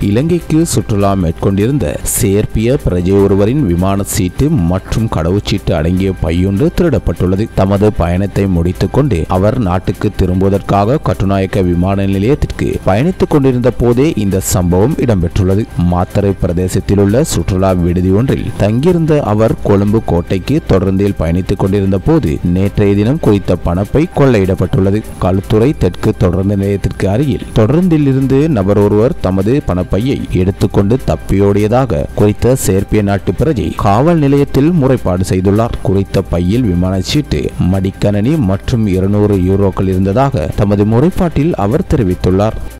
இலங்கைக்கு சுற்றுலா மேற்கொண்டிருந்த சேர்பிய பிரஜை ஒருவரின் விமான சீட்டு மற்றும் கடவுச்சீட்டு அடங்கிய பையொன்று திருடப்பட்டுள்ளது தமது பயணத்தை முடித்துக் கொண்டு அவர் நாட்டுக்கு திரும்புவதற்காக கட்டுநாயக்க விமான நிலையத்திற்கு பயணித்துக் கொண்டிருந்த போதே இந்த சம்பவம் இடம்பெற்றுள்ளது மாத்தறை பிரதேசத்தில் உள்ள சுற்றுலா விடுதி ஒன்றில் தங்கியிருந்த அவர் கொழும்பு கோட்டைக்கு தொடர்ந்தில் பயணித்துக் கொண்டிருந்த போது நேற்றைய தினம் குறித்த பணப்பை கொள்ளையிடப்பட்டுள்ளது களுத்துறை தெற்கு தொடர்ந்து நிலையத்திற்கு அருகில் தொடர்ந்தில் இருந்து நபர் ஒருவர் தமது பணப்பையை எடுத்துக்கொண்டு தப்பியோடியதாக குறித்த சேர்பிய நாட்டு பிரஜை காவல் நிலையத்தில் முறைப்பாடு செய்துள்ளார் குறித்த பையில் விமான சீட்டு மடிக்கணனி மற்றும் இருநூறு யூரோக்கள் இருந்ததாக தமது முறைப்பாட்டில் அவர் தெரிவித்துள்ளார்